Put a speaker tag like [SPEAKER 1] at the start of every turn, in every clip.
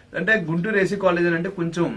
[SPEAKER 1] అంటే Guntur AC college అంటే కొంచెం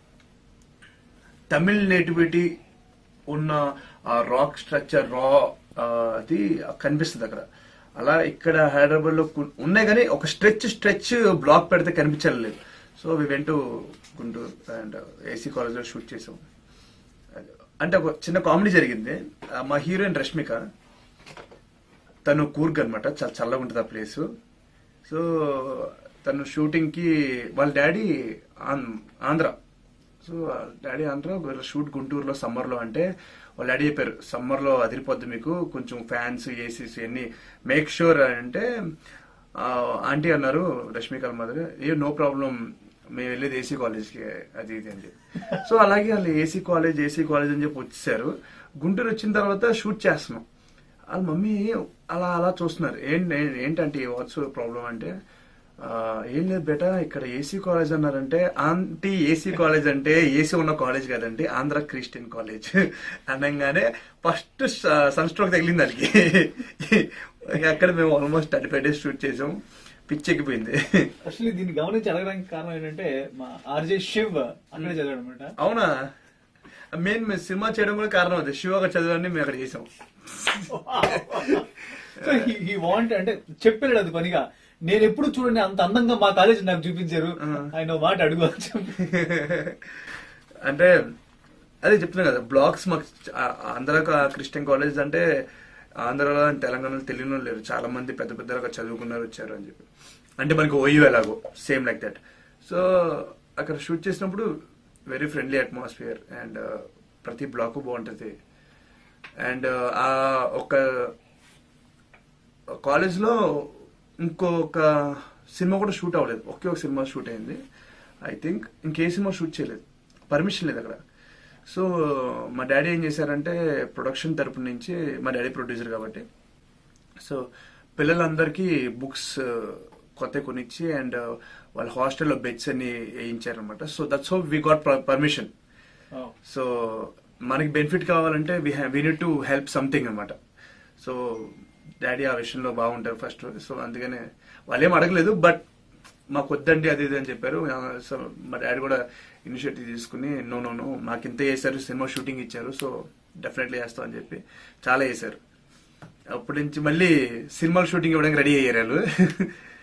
[SPEAKER 1] తమిళ్ నేటివిటీ ఉన్న ఆ రాక్ స్ట్రక్చర్ రా అది కనిపిస్తుంది అక్కడ అలా ఇక్కడ హైదరాబాద్ లో కు- ఉన్నాయి కానీ ఒక స్ట్రెచ్ స్ట్రెచ్ బ్లాక్ పెడితే కనిపించలేదు so we went Guntur and AC college లో షూట్ చేసాం అంటే ఒక చిన్న కామెడీ జరిగింది ఆ, మా హీరోయిన్ రష్మిక తను కూర్గ్ అనమాట చాలా చల్లగా ఉంటుంది ఆ ప్లేస్ సో తను షూటింగ్ కి వాళ్ళ డాడీ ఆం- ఆంధ్ర సో వాళ్ళ డాడీ ఆంధ్ర వీళ్ళ షూట్ గుంటూరులో సమ్మర్ లో అంటే వాళ్ళ డాడీ చెప్పారు సమ్మర్ లో అదిరిపోద్ది మీకు కొంచెం ఫ్యాన్స్ ఏసీస్ అన్ని మేక్ షూర్ అంటే ఆ, ఆంటీ అన్నారు రష్మిక మదర్ ఏ నో ప్రాబ్లం మేము వెళ్ళేది ఏసీ కాలేజ్కి అది ఇది అని చెప్పి సో అలాగే వాళ్ళు ఏసీ కాలేజ్ ఏసీ కాలేజ్ అని చెప్పి వచ్చేసారు గుంటూరు వచ్చిన తర్వాత షూట్ చేస్తున్నాం వాళ్ళ మమ్మీ అలా అలా చూస్తున్నారు ఏంటి ఏంటంటే వాట్స్ ప్రాబ్లం అంటే "ఆ, ఏం లేదు బేటా ఇక్కడ ఏసీ కాలేజ్ అన్నారంటే ఆంటీ ఏసీ కాలేజ్ అంటే ఏసీ ఉన్న కాలేజ్ కదండి ఆంధ్ర క్రిస్టియన్ కాలేజ్ అనగానే ఫస్ట్ సన్ స్ట్రోక్ తగిలింది దానికి ఇక అక్కడ మేము almost thirty five days shoot చేసాం పిచ్చెక్కిపోయింది
[SPEAKER 2] యాక్చువల్లీ దీన్ని గమనించి అడగడానికి కారణం ఏంటంటే మా ఆర్జే శివ్ అక్కడే చదివాడు అనమాట
[SPEAKER 1] అవునా మెయిన్ మేము సినిమా చేయడం కూడా కారణం అది శివ అక్కడ చదివాన్ని మేము అక్కడ చేసాం
[SPEAKER 2] సో ఈ వాంట్ అంటే చెప్పాడు అది పనిగా నేను ఎప్పుడు చూడండి అంత అందంగా మా కాలేజ్ నాకు చూపించారు ఆయన ఓ మాట అడుగు అని చెప్పి
[SPEAKER 1] అంటే అదే చెప్తున్నా కదా బ్లాక్స్ మాకు ఆ- ఆంధ్ర కా- క్రిస్టియన్ కాలేజ్ అంటే ఆంధ్రాలో and తెలంగాణలో తెలియని వాళ్ళు లేరు చాలా మంది పెద్ద పెద్దగా చదువుకున్నారు వచ్చారు అని చెప్పి అంటే మనకి ఓయూ ఎలాగో సేమ్ లైక్ దట్ సో అక్కడ షూట్ చేసినప్పుడు వెరీ ఫ్రెండ్లీ అట్మాస్ఫియర్ అండ్ ప్రతి బ్లాక్ బాగుంటుంది అండ్ ఆ ఒక కాలేజ్ లో ఇంకొక సినిమా కూడా షూట్ అవ్వలేదు ఒకే ఒక సినిమా షూట్ అయింది ఐ థింక్ ఇంకే సినిమా షూట్ చేయలేదు పర్మిషన్ లేదు అక్కడ సో మా డాడీ ఏం చేశారంటే ప్రొడక్షన్ తరపు నుంచి మా డాడీ ప్రొడ్యూసర్ కాబట్టి సో పిల్లలందరికీ బుక్స్ కొత్త కొనిచ్చి అండ్ వాళ్ళ హాస్టల్లో బెడ్స్ అన్ని వేయించారనమాట so that's how we got permission so మనకి బెనిఫిట్ కావాలంటే we we need to help something అనమాట సో డాడీ ఆ విషయంలో బాగుంటారు ఫస్ట్ సో అందుకనే వాళ్ళేం అడగలేదు బట్ మాకు వద్దండి అది ఇది అని చెప్పారు సో మా డాడీ కూడా ఇనిషియేటివ్ తీసుకుని నో నో నో మాకు ఇంత చేశారు సినిమా షూటింగ్ ఇచ్చారు సో డెఫినెట్లీ చేస్తాం అని చెప్పి చాలా చేశారు అప్పటి నుంచి మళ్ళీ సినిమా షూటింగ్ ఇవ్వడానికి రెడీ అయ్యారు వాళ్ళు